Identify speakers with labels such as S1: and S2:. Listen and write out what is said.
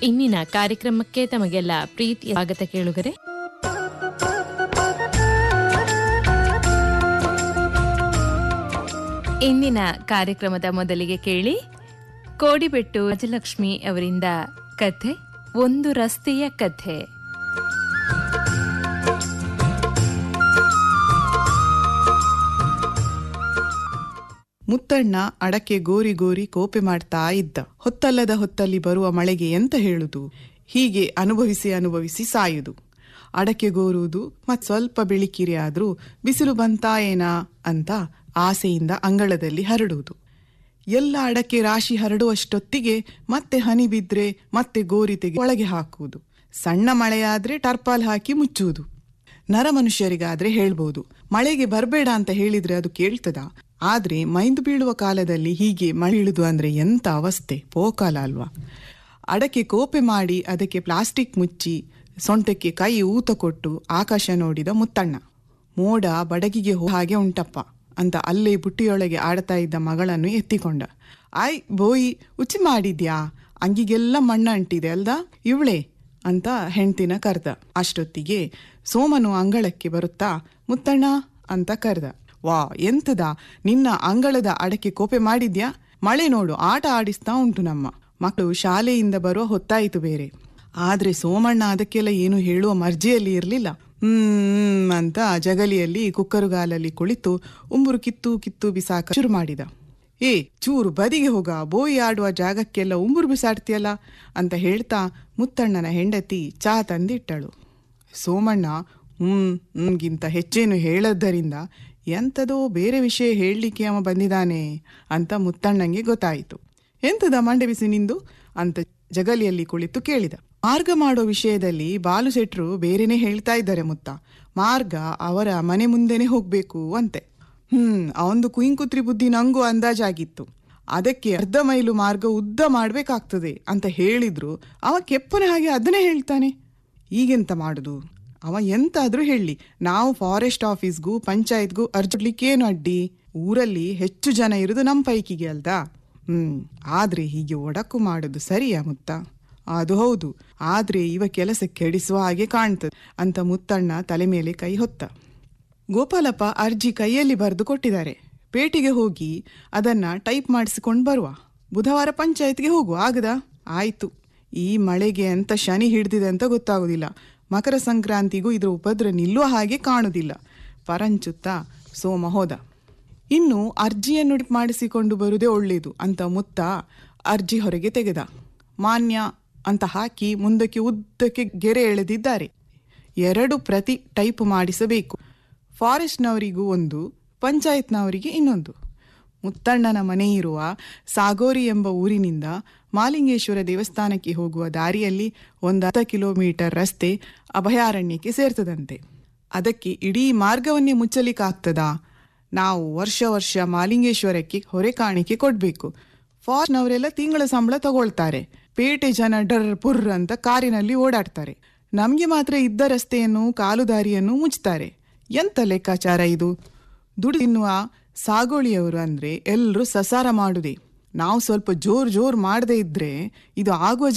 S1: ಇಂದಿನ ಕಾರ್ಯಕ್ರಮಕ್ಕೆ ತಮಗೆಲ್ಲ ಪ್ರೀತಿಯ ಸ್ವಾಗತ ಕೇಳುಗರೆ ಇಂದಿನ ಕಾರ್ಯಕ್ರಮದ ಮೊದಲಿಗೆ ಕೇಳಿ ಕೋಡಿಬೆಟ್ಟು ರಾಜಲಕ್ಷ್ಮಿ ಅವರಿಂದ ಕಥೆ ಒಂದು ರಸ್ತೆಯ ಕಥೆ
S2: ಮುತ್ತಣ್ಣ ಅಡಕೆ ಗೋರಿ ಗೋರಿ ಕೋಪೆ ಮಾಡ್ತಾ ಇದ್ದ ಹೊತ್ತಲ್ಲದ ಹೊತ್ತಲ್ಲಿ ಬರುವ ಮಳೆಗೆ ಎಂತ ಹೇಳುದು ಹೀಗೆ ಅನುಭವಿಸಿ ಅನುಭವಿಸಿ ಸಾಯುದು ಅಡಕೆ ಗೋರುವುದು ಮತ್ ಸ್ವಲ್ಪ ಬೆಳಿಕಿರಿ ಆದ್ರೂ ಬಿಸಿಲು ಬಂತಾ ಏನಾ ಅಂತ ಆಸೆಯಿಂದ ಅಂಗಳದಲ್ಲಿ ಹರಡುವುದು ಎಲ್ಲ ಅಡಕೆ ರಾಶಿ ಹರಡುವಷ್ಟೊತ್ತಿಗೆ ಮತ್ತೆ ಹನಿ ಬಿದ್ರೆ ಮತ್ತೆ ಗೋರಿ ತೆಗೆ ಒಳಗೆ ಹಾಕುವುದು ಸಣ್ಣ ಮಳೆಯಾದ್ರೆ ಟರ್ಪಾಲ್ ಹಾಕಿ ಮುಚ್ಚುವುದು ನರಮನುಷ್ಯರಿಗಾದ್ರೆ ಹೇಳ್ಬೋದು ಮಳೆಗೆ ಬರಬೇಡ ಅಂತ ಹೇಳಿದ್ರೆ ಅದು ಕೇಳ್ತದ ಆದ್ರೆ ಮೈಂದು ಬೀಳುವ ಕಾಲದಲ್ಲಿ ಹೀಗೆ ಮಳೆ ಇಳುದು ಅಂದ್ರೆ ಎಂತ ಅವಸ್ಥೆ ಪೋಕಾಲ ಅಲ್ವಾ ಅಡಕೆ ಕೋಪೆ ಮಾಡಿ ಅದಕ್ಕೆ ಪ್ಲಾಸ್ಟಿಕ್ ಮುಚ್ಚಿ ಸೊಂಟಕ್ಕೆ ಕೈ ಊತ ಕೊಟ್ಟು ಆಕಾಶ ನೋಡಿದ ಮುತ್ತಣ್ಣ ಮೋಡ ಬಡಗಿಗೆ ಹೋ ಹಾಗೆ ಉಂಟಪ್ಪ ಅಂತ ಅಲ್ಲೇ ಬುಟ್ಟಿಯೊಳಗೆ ಆಡ್ತಾ ಇದ್ದ ಮಗಳನ್ನು ಎತ್ತಿಕೊಂಡ ಆಯ್ ಬೋಯಿ ಉಚ್ಚಿ ಮಾಡಿದ್ಯಾ ಅಂಗಿಗೆಲ್ಲ ಮಣ್ಣ ಅಂಟಿದೆ ಅಲ್ದಾ ಇವಳೆ ಅಂತ ಹೆಂಡ್ತಿನ ಕರ್ದ ಅಷ್ಟೊತ್ತಿಗೆ ಸೋಮನು ಅಂಗಳಕ್ಕೆ ಬರುತ್ತಾ ಮುತ್ತಣ್ಣ ಅಂತ ಕರ್ದ ವಾ ಎಂತದ ನಿನ್ನ ಅಂಗಳದ ಅಡಕೆ ಕೋಪೆ ಮಾಡಿದ್ಯಾ ಮಳೆ ನೋಡು ಆಟ ಆಡಿಸ್ತಾ ಉಂಟು ನಮ್ಮ ಮಕ್ಕಳು ಶಾಲೆಯಿಂದ ಬರುವ ಹೊತ್ತಾಯಿತು ಬೇರೆ ಆದ್ರೆ ಸೋಮಣ್ಣ ಅದಕ್ಕೆಲ್ಲ ಏನು ಹೇಳುವ ಮರ್ಜಿಯಲ್ಲಿ ಇರಲಿಲ್ಲ ಹ್ಮ್ ಅಂತ ಜಗಲಿಯಲ್ಲಿ ಕುಕ್ಕರುಗಾಲಲ್ಲಿ ಕುಳಿತು ಉಂಬುರು ಕಿತ್ತು ಕಿತ್ತು ಬಿಸಾಕ ಶುರು ಮಾಡಿದ ಏ ಚೂರು ಬದಿಗೆ ಹೋಗ ಬೋಯಿ ಆಡುವ ಜಾಗಕ್ಕೆಲ್ಲ ಉಂಬುರು ಬಿಸಾಡ್ತೀಯಲ್ಲ ಅಂತ ಹೇಳ್ತಾ ಮುತ್ತಣ್ಣನ ಹೆಂಡತಿ ಚಾ ತಂದಿಟ್ಟಳು ಸೋಮಣ್ಣ ಹ್ಮ್ ಹ್ಮ್ಗಿಂತ ಹೆಚ್ಚೇನು ಹೇಳದ್ದರಿಂದ ಎಂಥದೋ ಬೇರೆ ವಿಷಯ ಹೇಳಲಿಕ್ಕೆ ಅವ ಬಂದಿದ್ದಾನೆ ಅಂತ ಮುತ್ತಣ್ಣಂಗೆ ಗೊತ್ತಾಯಿತು ಎಂತದ ಮಂಡೆ ಬಿಸಿ ನಿಂದು ಅಂತ ಜಗಲಿಯಲ್ಲಿ ಕುಳಿತು ಕೇಳಿದ ಮಾರ್ಗ ಮಾಡೋ ವಿಷಯದಲ್ಲಿ ಬಾಲು ಶೆಟ್ರು ಬೇರೆನೆ ಹೇಳ್ತಾ ಇದ್ದಾರೆ ಮುತ್ತ ಮಾರ್ಗ ಅವರ ಮನೆ ಮುಂದೆನೆ ಹೋಗ್ಬೇಕು ಅಂತೆ ಹ್ಮ್ ಅವಂದು ಕುಯಿಂಕುತ್ರಿ ಬುದ್ಧಿ ನಂಗೂ ಅಂದಾಜಾಗಿತ್ತು ಅದಕ್ಕೆ ಅರ್ಧ ಮೈಲು ಮಾರ್ಗ ಉದ್ದ ಮಾಡ್ಬೇಕಾಗ್ತದೆ ಅಂತ ಹೇಳಿದ್ರು ಅವ ಕೆಪ್ಪನ ಹಾಗೆ ಅದನ್ನೇ ಹೇಳ್ತಾನೆ ಈಗೆಂತ ಮಾಡುದು ಅವ ಎಂತಾದ್ರೂ ಹೇಳಿ ನಾವು ಫಾರೆಸ್ಟ್ ಆಫೀಸ್ಗೂ ಪಂಚಾಯತ್ಗೂ ಅರ್ಜಿಡ್ಲಿಕ್ಕೇನು ಅಡ್ಡಿ ಊರಲ್ಲಿ ಹೆಚ್ಚು ಜನ ಇರುದು ನಮ್ಮ ಪೈಕಿಗೆ ಅಲ್ದಾ ಹ್ಮ್ ಆದ್ರೆ ಹೀಗೆ ಒಡಕು ಮಾಡುದು ಸರಿಯಾ ಮುತ್ತ ಅದು ಹೌದು ಆದ್ರೆ ಇವ ಕೆಲಸ ಕೆಡಿಸುವ ಹಾಗೆ ಕಾಣ್ತದೆ ಅಂತ ಮುತ್ತಣ್ಣ ತಲೆ ಮೇಲೆ ಕೈ ಹೊತ್ತ ಗೋಪಾಲಪ್ಪ ಅರ್ಜಿ ಕೈಯಲ್ಲಿ ಬರೆದು ಕೊಟ್ಟಿದ್ದಾರೆ ಪೇಟೆಗೆ ಹೋಗಿ ಅದನ್ನ ಟೈಪ್ ಮಾಡಿಸಿಕೊಂಡು ಬರುವ ಬುಧವಾರ ಪಂಚಾಯತ್ಗೆ ಹೋಗುವ ಆಗದಾ ಆಯ್ತು ಈ ಮಳೆಗೆ ಅಂತ ಶನಿ ಹಿಡ್ದಿದೆ ಅಂತ ಗೊತ್ತಾಗುದಿಲ್ಲ ಮಕರ ಸಂಕ್ರಾಂತಿಗೂ ಇದರ ಉಪದ್ರ ನಿಲ್ಲುವ ಹಾಗೆ ಕಾಣುವುದಿಲ್ಲ ಪರಂಚುತ್ತಾ ಸೋಮ ಹೋದ ಇನ್ನು ಅರ್ಜಿಯನ್ನು ಮಾಡಿಸಿಕೊಂಡು ಬರುವುದೇ ಒಳ್ಳೆಯದು ಅಂತ ಮುತ್ತ ಅರ್ಜಿ ಹೊರಗೆ ತೆಗೆದ ಮಾನ್ಯ ಅಂತ ಹಾಕಿ ಮುಂದಕ್ಕೆ ಉದ್ದಕ್ಕೆ ಗೆರೆ ಎಳೆದಿದ್ದಾರೆ ಎರಡು ಪ್ರತಿ ಟೈಪ್ ಮಾಡಿಸಬೇಕು ಫಾರೆಸ್ಟ್ನವರಿಗೂ ಒಂದು ಪಂಚಾಯತ್ನವರಿಗೆ ಇನ್ನೊಂದು ಮುತ್ತಣ್ಣನ ಮನೆ ಇರುವ ಸಾಗೋರಿ ಎಂಬ ಊರಿನಿಂದ ಮಾಲಿಂಗೇಶ್ವರ ದೇವಸ್ಥಾನಕ್ಕೆ ಹೋಗುವ ದಾರಿಯಲ್ಲಿ ಒಂದು ಹತ್ತು ಕಿಲೋಮೀಟರ್ ರಸ್ತೆ ಅಭಯಾರಣ್ಯಕ್ಕೆ ಸೇರ್ತದಂತೆ ಅದಕ್ಕೆ ಇಡೀ ಮಾರ್ಗವನ್ನೇ ಮುಚ್ಚಲಿಕ್ಕಾಗ್ತದಾ ನಾವು ವರ್ಷ ವರ್ಷ ಮಾಲಿಂಗೇಶ್ವರಕ್ಕೆ ಹೊರೆ ಕಾಣಿಕೆ ಕೊಡಬೇಕು ಫಾರ್ನವರೆಲ್ಲ ತಿಂಗಳ ಸಂಬಳ ತಗೊಳ್ತಾರೆ ಪೇಟೆ ಜನ ಡರ್ ಪುರ್ ಅಂತ ಕಾರಿನಲ್ಲಿ ಓಡಾಡ್ತಾರೆ ನಮಗೆ ಮಾತ್ರ ಇದ್ದ ರಸ್ತೆಯನ್ನು ಕಾಲು ದಾರಿಯನ್ನು ಮುಚ್ತಾರೆ ಎಂತ ಲೆಕ್ಕಾಚಾರ ಇದು ದುಡ್ಡು ತಿನ್ನುವ ಸಾಗೋಳಿಯವರು ಅಂದ್ರೆ ಎಲ್ಲರೂ ಸಸಾರ ಮಾಡುದೇ ನಾವು ಸ್ವಲ್ಪ ಜೋರ್ ಜೋರ್ ಮಾಡದೇ ಇದ್ರೆ ಇದು ಆಗುವ